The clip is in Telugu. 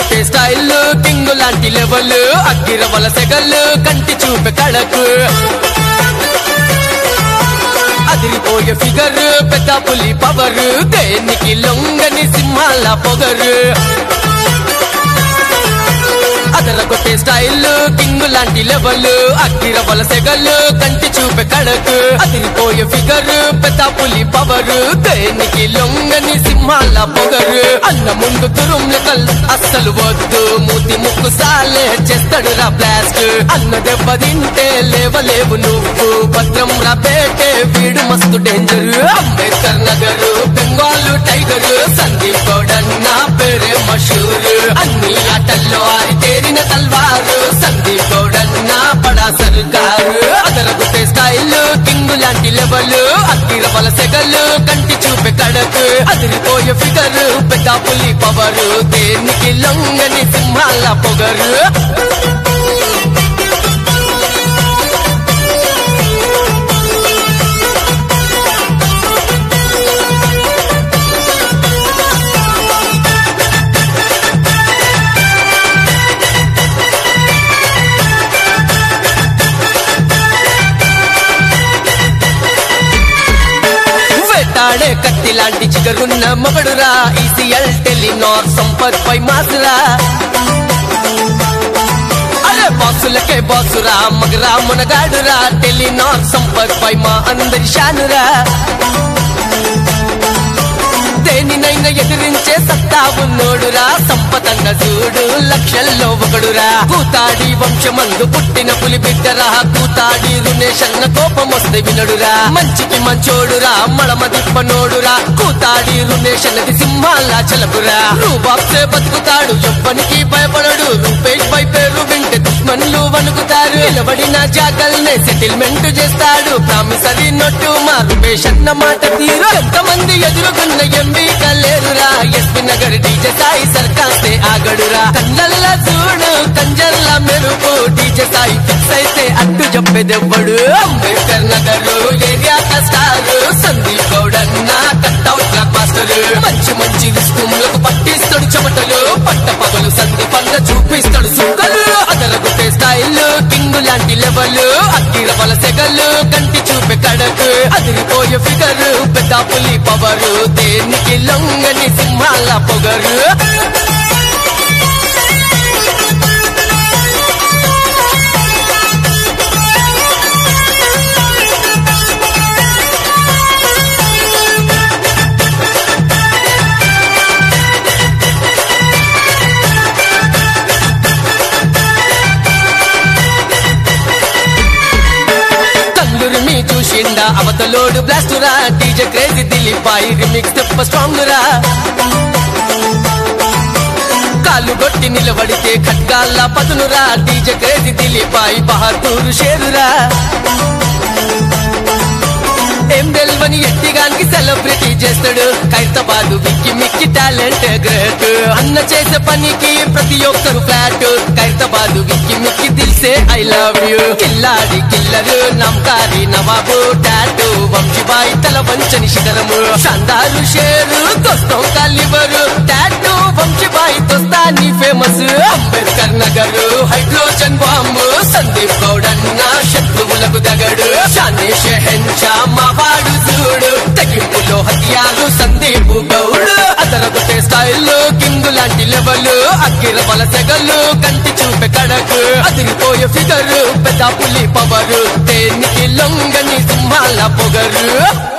అదరగొట్టే స్టైల్ కింగ్ లాంటి లెవెల్ అగ్గిరవల సెగల్ కంటి చూపే కళకు అదిరిపోయే ఫిగర్ పెద్ద పులి పవర్ దేనికి లొంగని సింహాల పొగరు అదరగొట్టే స్టైల్ కింగ్ లాంటి లెవెల్ అగ్గిరవల సెగల్ కంటి చూపే కళకు అదిరిపోయే ఫిగర్ పెద్ద పులి పవర్ దేనికి లొంగని సింహాల పొగరు అన్న ముందు తురుములకల్ అస్సలు వద్దు మూతి ముక్కు సాలే చేస్తాడు రా బ్లాస్ట్ అన్న దెబ్బ తింటే లేవలేవు నువ్వు భద్రం రా బేటే వీడు మస్తు డేంజర్ అంబేద్కర్ నగర్ బెంగాల్ టైగర్ సందీప్ గౌడన్న పేరే మషూర్ అన్ని ఆటల్లో ఆరితేరిన తల్వారు సందీప్ గౌడన్న పడా సర్కారు అదరగుట్టే స్టైల్ కింగ్ లాంటి లెవెల్ అక్కిర వలసెగలు కంటి చూపే కడకు అదిరిపోయే ఫిగర్ పెద్ద పులి పవరు దేనికి లొంగని సింహాల పొగరు వేటాడే కత్తి లాంటి చిగరున్న మగడురా ఈసీఎల్ టెలినార్ సంపత్ పై మాసురా అరే బాసులకే బాసురా మగరా మునగాడురా టెలినార్ సంపత్ పై మా అందరి షానురా దేనినైనా ఎదిరించే సత్తా ఉన్నోడురా సంపతంగ చూడు లక్షల్లో ఒకడురా కూతాడి వంశమందు పుట్టిన పులి బిడ్డరా కూతాడి రుణేశన్న కోపం వస్తే వినడురా మంచికి మంచోడురా మడమ దిప్పనోడురా కూతాడి రుణేశన్నది సింహాల చలపురా రూబాబ్సే బతుకుతాడు ఎవ్వనికి భయపడడు రూపేష్ పై పేరు వింటే దుష్మన్లు వణుకుతారు నిలబడిన జాగల్నే సెటిల్మెంట్ చేస్తాడు ప్రామిసరీ నొట్టు మా రూపేష్ అన్న మాట తీరు ఎంతమంది ఎదురుకున్న ఎంబీ కలేరురా ఎస్పీ నగర్ డీజే సాయి సర్కాస్తే ఆగడురా కళ్ళల్లా చూడు కంజల్లా మెరుపు డీజే సాయి ఫిక్స్ అయితే అడ్డు చెప్పేదెవ్వడు అంబేద్కర్ నగర్ ఏరియా కష్టాలు సందీప్ గౌడన్న కట్అవుట్ బ్లాక్ మాస్టర్ మంచి మంచి రిస్కులకు పట్టిస్తాడు చెమటలు పట్ట పగలు సందీప్ అన్న చూపిస్తాడు సుక్కలు అదరగొట్టే స్టైల్ కింగ్ లాంటి లెవెల్ అక్కిర వల సెగలు కంటి చూపే కడకు అదిరిపోయే ఫిగర్ పెద్ద పులి పవరు దేనికి లొంగని సింహాల పొగరు కల్లూరు మీ చూసిండా అవతలోడు బ్లాస్టురా డీజే క్రేజీ దిలీపాయి రిమిక్స్ తెప్ప స్ట్రాంగ్ రా కాళ్ళు కొట్టి నిలబడితే ఖడ్గాల్ల పదునురా డీజే క్రేజీ దిలీపాయి బహదూరు షేరురా ఏం తెల్వని ఎట్టిగానికి సెలబ్రిటీ చేస్తాడు ఖైరతాబాద్ విక్కి మిక్కి టాలెంట్ గ్రేట్ అన్న చేసే పనికి ప్రతి ఒక్కరు ఫ్లాట్ ఖైరతాబాద్ విక్కి మిక్కి దిల్సే ఐ లవ్ యూ కిల్లాడి కిల్లరు నమ్కారి నవాబు టాటూ వంశీబాయి తల వంచని శిఖరము షందారు షేరు దోస్తం కాలివరు టాటూ వంశీబాయి దోస్తాని famous Ambedkar Nagar hydrogen bomb Sandeep గౌడన్న శత్రువులకు దగడు షానే షెహెన్షా మా వాడు చూడు తెగింపులో హత్యాలు సందీప్ గౌడు అదరగొట్టే స్టైల్ కింగ్ లాంటి లెవెల్ అక్కిర బల సెగలు కంటి చూపే కడకు అదిరిపోయే ఫిగర్ పెద్ద పులి పవరు దేనికి లొంగని సింహాల పొగరు